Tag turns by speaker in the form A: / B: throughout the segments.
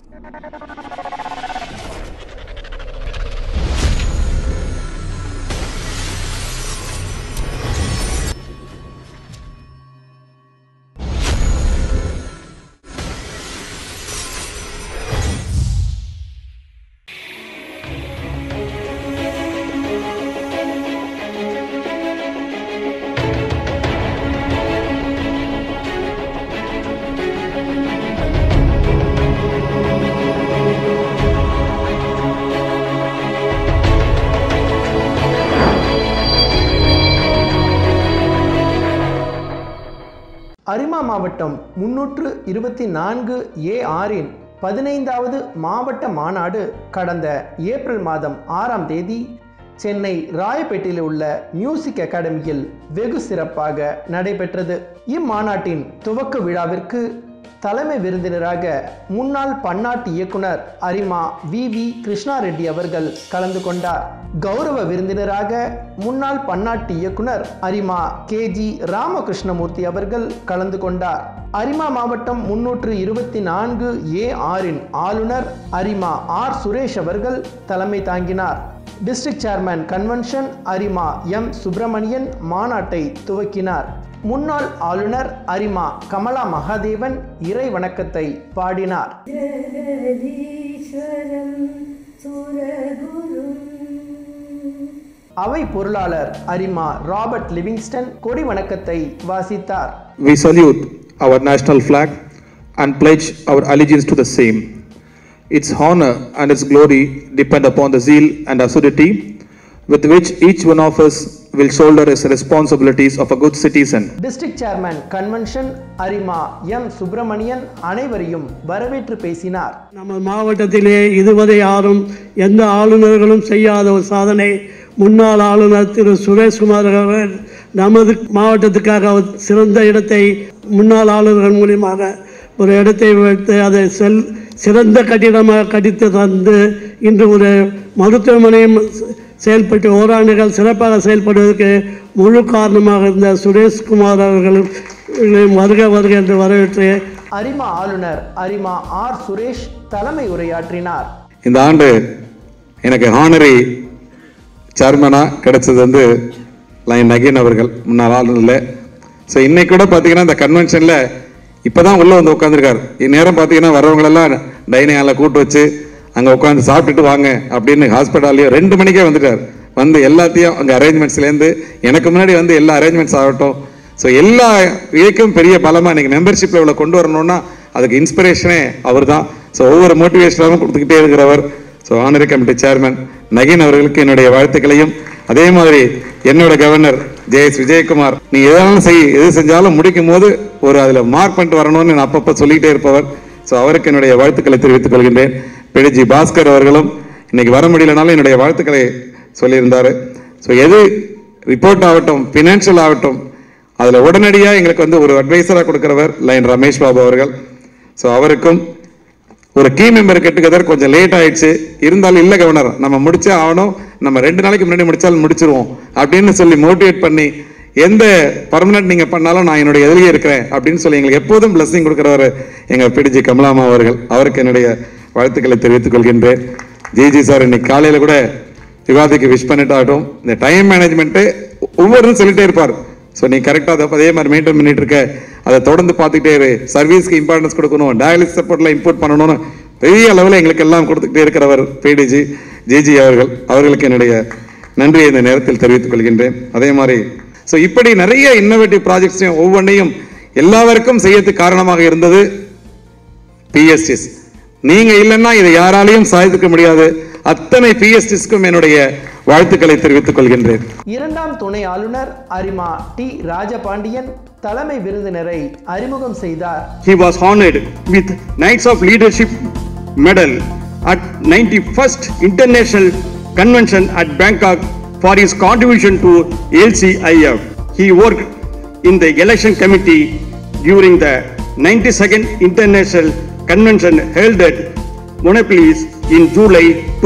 A: அரிமா மாவட்டம் முன்னூற்று இருபத்தி நான்கு ஏ ஆறின் பதினைந்தாவது மாவட்ட மாநாடு கடந்த ஏப்ரல் மாதம் ஆறாம் தேதி சென்னை ராயப்பேட்டையில் உள்ள மியூசிக் அகாடமியில் வெகு சிறப்பாக நடைபெற்றது இம்மாநாட்டின் துவக்க விழாவிற்கு தலைமை விருந்தினராக முன்னாள் பன்னாட்டு இயக்குனர் அரிமா வி வி கிருஷ்ணாரெட்டி அவர்கள் கலந்து கொண்டார் கௌரவ விருந்தினராக முன்னாள் பன்னாட்டு இயக்குனர் அரிமா கே ஜி ராமகிருஷ்ணமூர்த்தி அவர்கள் கலந்து கொண்டார் அரிமா மாவட்டம் முன்னூற்று இருபத்தி நான்கு ஏ ஆறின் ஆளுநர் அரிமா ஆர் சுரேஷ் அவர்கள் தலைமை தாங்கினார் டிஸ்ட்ரிக்ட் சேர்மன் கன்வென்ஷன் அரிமா எம் சுப்பிரமணியன் மாநாட்டை துவக்கினார் முன்னாள் ஆளுநர் அரிமா கமலா மகாதேவன் இறை வணக்கத்தை பாடினார்
B: ஜெகதீஸ்வரம் சுரகுரும்
A: அவை பொருளாளர் அரிமா ராபர்ட் லிவிங்ஸ்டன் கொடி வணக்கத்தை வாசித்தார்
C: We salute our national flag and pledge our allegiance to the same. Its honor and its glory depend upon the zeal and assiduity with which each one of us will shoulder his responsibilities of a good citizen.
A: District chairman convention அரிமா M Subramanian அனைவரையும் வரவேற்று பேசினார்
D: நம்ம மாவட்டத்திலே இதுவரை யாரும் எந்த ஆளுநர்களும் செய்யாத ஒரு சாதனை முன்னாள் ஆளுநர் திரு சுரேஷ்குமார் அவர்கள் நமது மாவட்டத்துக்காக ஒரு சிறந்த இடத்தை முன்னாள் ஆளுநர்கள் மூலியமாக ஒரு இடத்தை வைத்து அதை செல் சிறந்த கட்டிடமாக கட்டித்து தந்து இன்று ஒரு மருத்துவமனையும் செயல்பட்டு ஓராண்டுகள் சிறப்பாக செயல்படுவதற்கு முழு காரணமாக இருந்த சுரேஷ்குமார் அவர்கள் வருக வருக என்று வரவேற்று
A: அரிமா ஆளுநர் அரிமா ஆர் சுரேஷ் தலைமை உரையாற்றினார்
C: இந்த ஆண்டு எனக்கு ஹானரி சேர்மனாக கிடைச்சது வந்து லைன் நகீன் அவர்கள் முன்னாள் ஆளுநரில் ஸோ இன்னைக்கு கூட பார்த்தீங்கன்னா இந்த கன்வென்ஷனில் இப்போ தான் உள்ளே வந்து உட்காந்துருக்காரு இந்நேரம் பார்த்தீங்கன்னா வரவங்களெல்லாம் டைனிங் ஹாலில் கூட்டு வச்சு அங்கே உட்காந்து சாப்பிட்டுட்டு வாங்க அப்படின்னு ஹாஸ்பிட்டல்லையும் ரெண்டு மணிக்கே வந்துட்டார் வந்து எல்லாத்தையும் அங்கே அரேஞ்ச்மெண்ட்ஸ்லேருந்து எனக்கு முன்னாடி வந்து எல்லா அரேஞ்ச்மெண்ட்ஸ் ஆகட்டும் ஸோ எல்லா இதுக்கும் பெரிய பலமாக இன்னைக்கு மெம்பர்ஷிப்பில் இவ்வளோ கொண்டு வரணும்னா அதுக்கு இன்ஸ்பிரேஷனே அவர் தான் ஸோ ஒவ்வொரு மோட்டிவேஷனாகவும் கொடுத்துக்கிட்டே இருக்கிறவர் so honorary committee chairman Nakeen அவர்களுக்கு என்னுடைய வாழ்த்துக்களையும் அதே மாதிரி என்னோட கவர்னர் ஜே எஸ் விஜயகுமார் நீ எதாலும் செய் எது செஞ்சாலும் முடிக்கும் போது ஒரு அதில் மார்க் பண்ணிட்டு வரணும்னு நான் அப்பப்போ சொல்லிக்கிட்டே இருப்பவர் ஸோ அவருக்கு என்னுடைய வாழ்த்துக்களை தெரிவித்துக் கொள்கின்றேன் பிடிஜி பாஸ்கர் அவர்களும் இன்னைக்கு வர முடியலனாலும் என்னுடைய வாழ்த்துக்களை சொல்லியிருந்தார் ஸோ எது ரிப்போர்ட் ஆகட்டும் ஃபினான்ஷியல் ஆகட்டும் அதில் உடனடியாக எங்களுக்கு வந்து ஒரு அட்வைசராக கொடுக்கிறவர் லைன் ரமேஷ் பாபு அவர்கள் ஸோ அவருக்கும் ஒரு கீ மெம்பர் கெட்டுக்கதர் கொஞ்சம் லேட் ஆயிடுச்சு இருந்தாலும் இல்லை கவர்னர் நம்ம முடிச்சே ஆகணும் நம்ம ரெண்டு நாளைக்கு முன்னாடி முடிச்சாலும் முடிச்சிருவோம் அப்படின்னு சொல்லி மோட்டிவேட் பண்ணி எந்த பர்மனன்ட் நீங்க பண்ணாலும் நான் என்னுடைய எதிரியே இருக்கிறேன் அப்படின்னு சொல்லி எங்களுக்கு எப்போதும் blessing கொடுக்கிறவர் எங்க பிடிஜி கமலாமா அவர்கள் அவருக்கு என்னுடைய வாழ்த்துக்களை தெரிவித்துக் கொள்கின்றேன் ஜிஜி சார் இன்னைக்கு காலையில கூட விவாதிக்கு விஷ் பண்ணிட்டாகட்டும் இந்த டைம் மேனேஜ்மெண்ட்டு ஒவ்வொருத்தரும் சொல்லிட்டே இருப்பார் ஸோ நீ கரெக்டாக அதை அதே மாதிரி மெயின்டைன் பண்ணிட்டு இருக்க அதை தொடர்ந்து பார்த்துக்கிட்டே இரு சர்வீஸ்க்கு இம்பார்ட்டன்ஸ் கொடுக்கணும் டயாலிசிஸ் சப்போர்ட்லாம் இம்போர்ட் பண்ணணும்னு பெரிய அளவில் எங்களுக்கு எல்லாம் கொடுத்துக்கிட்டே இருக்கிறவர் பிடிஜி ஜிஜி அவர்கள் அவர்களுக்கு என்னுடைய நன்றியை இந்த நேரத்தில் தெரிவித்துக் கொள்கின்றேன் அதே மாதிரி ஸோ இப்படி நிறைய இன்னோவேட்டிவ் ப்ராஜெக்ட்ஸையும் ஒவ்வொன்றையும் எல்லாருக்கும் செய்யறதுக்கு காரணமாக இருந்தது பிஎஸ்டிஸ் நீங்க இல்லைன்னா இதை யாராலையும் சாதிக்க முடியாது அத்தனை பிஎஸ்டிஸ்க்கும் என்னுடைய வாழ்த்துக்களை தெரிவித்துக் கொள்கின்றேன்
A: இரண்டாம் துணை ஆளுநர் அரிமா டி ராஜபாண்டியன் தலைமை விருந்தினரை அறிமுகம் செய்தார்
E: he was honored with Knights of Leadership Medal at 91st International Convention at Bangkok for his contribution to LCIF. He worked in the election committee during the 92nd International Convention held at Monopolis in July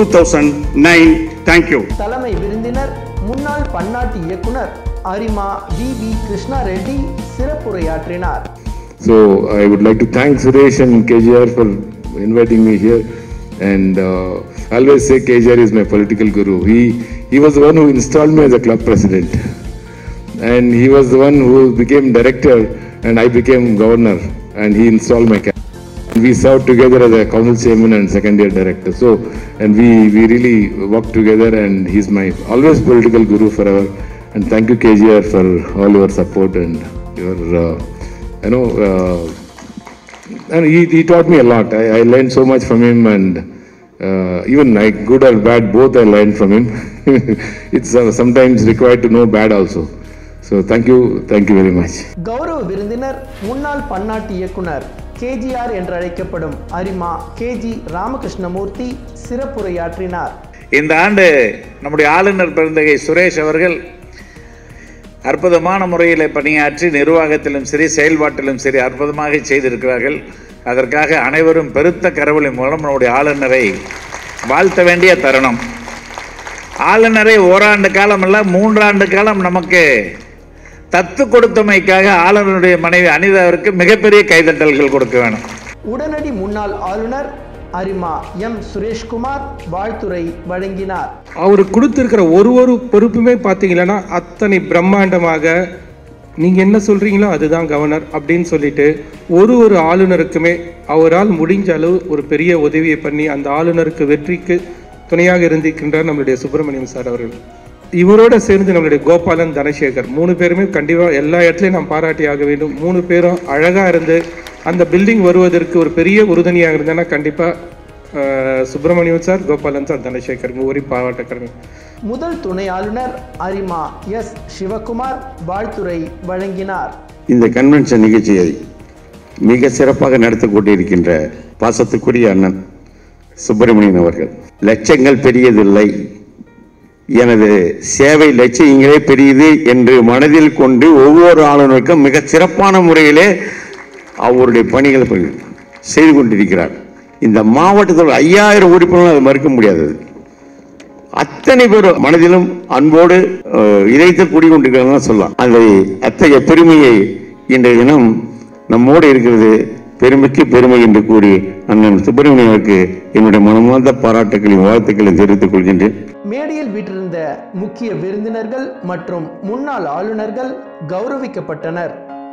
E: 2009. Thank you.
A: தலைமை விருந்தினர் முன்னாள் பன்னாட்டு இயக்குனர் அரிமா we we Krishna Reddy சிறப்புரையாற்றினார்
F: So I would like to thank Suresh and KGR for
C: inviting me here. And uh, I always say KJR is my political guru. He, he was the one who installed me as a club president. And he was the one who became director and I became governor and he installed my cap. We served together as a council chairman and second year director. So, and we, we really worked together and he's my always political guru forever. And thank you KJR for all your support and your, uh, you know, uh, and he, he taught me a lot. I, I learned so much from him, and uh, even like good or bad, both I learned from him. it's uh, sometimes required to know bad also. So thank you, thank you very much.
A: கௌரவ விருந்தினர் முன்னாள் பன்னாட்டு இயக்குனர் KGR என்று அழைக்கப்படும் அரிமா KG ராமகிருஷ்ணமூர்த்தி சிறப்புரையாற்றினார்
F: இந்த ஆண்டு நம்முடைய ஆளுநர் பெருந்தகை சுரேஷ் அவர்கள் அற்புதமான முறையில் பணியாற்றி நிர்வாகத்திலும் சரி செயல்பாட்டிலும் சரி அற்புதமாக செய்திருக்கிறார்கள் அதற்காக அனைவரும் பெருத்த கரவொலி மூலம் நம்முடைய ஆளுநரை வாழ்த்த வேண்டிய தருணம் ஆளுநரை ஓராண்டு காலம் அல்ல மூன்றாண்டு காலம் நமக்கு தத்து கொடுத்தமைக்காக ஆளுநருடைய மனைவி அனிதாவிற்கு மிகப்பெரிய கைதட்டல்கள் கொடுக்க வேணும்
A: உடனடி முன்னாள் ஆளுநர் அரிமா எம் சுரேஷ்குமார் வாழ்த்துரை வழங்கினார்
G: அவர் கொடுத்துருக்கிற ஒரு ஒரு பொறுப்புமே பார்த்தீங்கன்னா அத்தனை பிரம்மாண்டமாக நீங்கள் என்ன சொல்கிறீங்களோ அதுதான் கவர்னர் அப்படின்னு சொல்லிட்டு ஒரு ஒரு ஆளுநருக்குமே அவரால் முடிஞ்ச அளவு ஒரு பெரிய உதவியை பண்ணி அந்த ஆளுநருக்கு வெற்றிக்கு துணையாக இருந்திருக்கின்றார் நம்மளுடைய சுப்பிரமணியம் சார் அவர்கள் இவரோட சேர்ந்து நம்மளுடைய கோபாலன் தனசேகர் மூணு பேருமே கண்டிப்பாக எல்லா இடத்துலையும் நாம் பாராட்டியாக வேண்டும் மூணு பேரும் அழகாக இருந்து அந்த பில்டிங் வருவதற்கு ஒரு பெரிய உறுதுணையாக இருந்தேன்னா கண்டிப்பாக சுப்பிரமணியம் சார் கோபாலன் சார் தனசேகர் மூவரையும் பாராட்டக்கிறேன்
A: முதல் துணை ஆளுநர் அரிமா எஸ் சிவகுமார் வாழ்த்துரை வழங்கினார்
E: இந்த கன்வென்ஷன் நிகழ்ச்சியை மிக சிறப்பாக நடத்தி கொண்டிருக்கின்ற பாசத்துக்குரிய அண்ணன் சுப்பிரமணியன் அவர்கள் லட்சங்கள் பெரியதில்லை எனது சேவை லட்சியங்களே பெரியது என்று மனதில் கொண்டு ஒவ்வொரு ஆளுநருக்கும் மிக சிறப்பான முறையிலே அவருடைய பணிகளை ப- செய்து கொண்டிருக்கிறார் இந்த மாவட்டத்தில் ஐயாயிரம் உறுப்பினர்கள் அதை மறுக்க முடியாதது அத்தனை பேர் மனதிலும் அன்போடு அஹ், இணைத்து கூடிக்கொண்டிருக்கிறாங்க சொல்லலாம் அதை அத்தகைய பெருமையை இன்றைய தினம் நம்மோடு இருக்கிறது பெருமைக்கு பெருமை என்று கூறி அண்ணன் சுப்பிரமணியனுக்கு என்னுடைய மனமார்ந்த பாராட்டுகளையும் வாழ்த்துக்களையும் தெரிவித்துக் கொள்கின்றேன்
A: மேடையில் வீற்றிருந்த முக்கிய விருந்தினர்கள் மற்றும் முன்னாள் ஆளுநர்கள் கௌரவிக்கப்பட்டனர்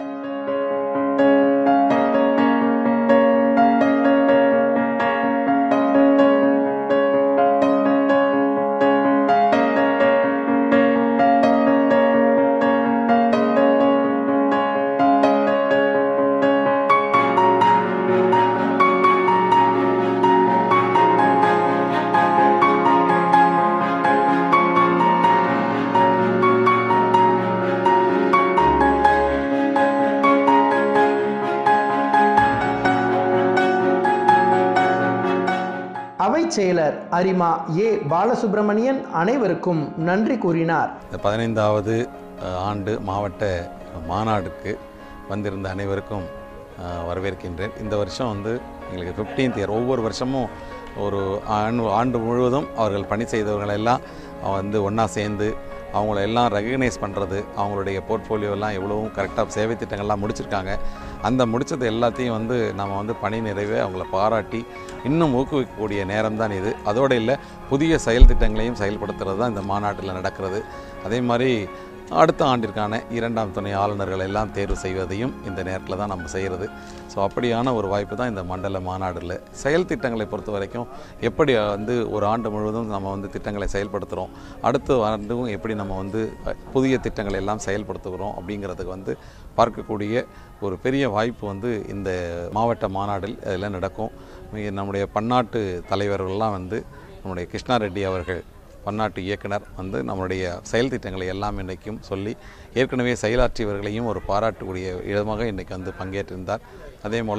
A: அவைச் செயலர் அரிமா ஏ பாலசுப்பிரமணியன் அனைவருக்கும் நன்றி கூறினார்
H: இந்த பதினைந்தாவது அஹ், ஆண்டு மாவட்ட மாநாடுக்கு வந்திருந்த அனைவருக்கும் அஹ், வரவேற்கின்றேன் இந்த வருஷம் வந்து எங்களுக்கு ஃபிஃப்டீன்த் இயர் ஒவ்வொரு வருஷமும் ஒரு ஆண்டு ஆண்டு முழுவதும் அவர்கள் பணி செய்தவர்களெல்லாம் வந்து ஒன்றா சேர்ந்து அவங்கள எல்லாம் ரெகக்னைஸ் பண்ணுறது அவங்களுடைய போர்ட்ஃபோலியோலாம் எவ்வளவும் கரெக்டாக சேவை திட்டங்கள்லாம் முடிச்சிருக்காங்க அந்த முடிச்சது எல்லாத்தையும் வந்து நம்ம வந்து பணி நிறைவே அவங்கள பாராட்டி இன்னும் ஊக்குவிக்கக்கூடிய நேரம் தான் இது அதோடு இல்லை புதிய செயல் திட்டங்களையும் செயல்படுத்துறது தான் இந்த மாநாட்டில் நடக்கிறது அதே மாதிரி அடுத்த ஆண்டிற்கான இரண்டாம் துணை ஆளுநர்கள் எல்லாம் தேர்வு செய்வதையும் இந்த நேரத்தில் தான் நம்ம செய்கிறது ஸோ அப்படியான ஒரு வாய்ப்பு தான் இந்த மண்டல மாநாடுல செயல் திட்டங்களை பொறுத்த வரைக்கும் எப்படி வந்து ஒரு ஆண்டு முழுவதும் நம்ம வந்து திட்டங்களை செயல்படுத்துகிறோம் அடுத்த ஆண்டும் எப்படி நம்ம வந்து அஹ், புதிய திட்டங்களை எல்லாம் செயல்படுத்துகிறோம் அப்படிங்கிறதுக்கு வந்து பார்க்கக்கூடிய ஒரு பெரிய வாய்ப்பு வந்து இந்த மாவட்ட மாநாடில் இதெல்லாம் நடக்கும் மிக நம்முடைய பன்னாட்டு தலைவர்கள்லாம் வந்து நம்முடைய கிருஷ்ணா ரெட்டி அவர்கள் பன்னாட்டு இயக்குனர் வந்து நம்மளுடைய செயல் திட்டங்களை எல்லாம் இன்றைக்கும் சொல்லி ஏற்கனவே செயலாற்றியவர்களையும் ஒரு பாராட்டக்கூடிய இடமாக இன்றைக்கு வந்து பங்கேற்றிருந்தார் அதே போல்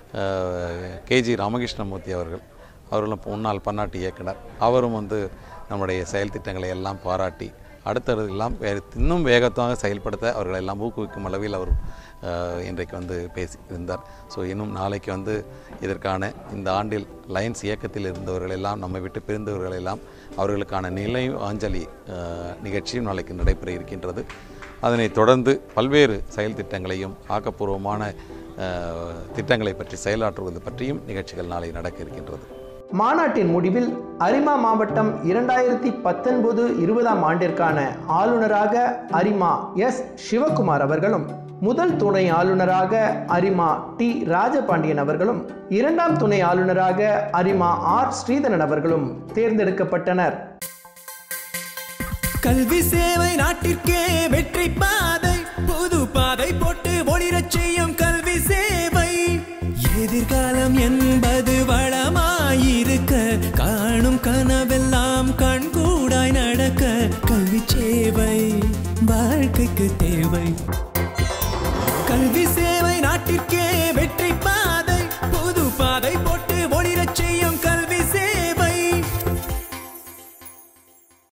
H: கேஜி ராமகிருஷ்ணமூர்த்தி அவர்கள் அவர்களும் முன்னாள் பன்னாட்டு இயக்குனர் அவரும் வந்து நம்முடைய செயல் திட்டங்களை எல்லாம் பாராட்டி அடுத்தது எல்லாம் வேறு இன்னும் வேகத்தாக செயல்படுத்த அவர்களை எல்லாம் ஊக்குவிக்கும் அளவில் அவர் அஹ், இன்றைக்கு வந்து பேசி இருந்தார் ஸோ இன்னும் நாளைக்கு வந்து இதற்கான இந்த ஆண்டில் லயன்ஸ் இயக்கத்தில் இருந்தவர்கள் எல்லாம் நம்மை விட்டு பிரிந்தவர்கள் எல்லாம் அவர்களுக்கான நிலை அஞ்சலி அஹ், நிகழ்ச்சியும் நாளைக்கு நடைபெற இருக்கின்றது அதனைத் தொடர்ந்து பல்வேறு செயல் திட்டங்களையும் ஆக்கப்பூர்வமான அஹ், திட்டங்களை பற்றி செயலாற்றுவது பற்றியும் நிகழ்ச்சிகள் நாளை நடக்க இருக்கின்றது
A: மாநாட்டின் முடிவில் அரிமா மாவட்டம் இரண்டாயிரத்தி பத்தொன்பது இருபதாம் ஆண்டிற்கான ஆளுநராக அரிமா எஸ் சிவகுமார் அவர்களும் முதல் துணை ஆளுநராக அரிமா டி ராஜபாண்டியன் அவர்களும் இரண்டாம் துணை ஆளுநராக அரிமா ஆர் ஸ்ரீதரன் அவர்களும் தேர்ந்தெடுக்கப்பட்டனர்
I: கல்வி சேவை நாட்டிற்கே வெற்றி பாதை புது பாதை போட்டு ஒளிரச் செய்யும் கல்வி சேவை எதிர்காலம் என்பது வளமாயிருக்க காணும் கனவெல்லாம் கண்கூடாய் நடக்க கல்வி சேவை வாழ்க்கைக்கு தேவை கல்வி சேவை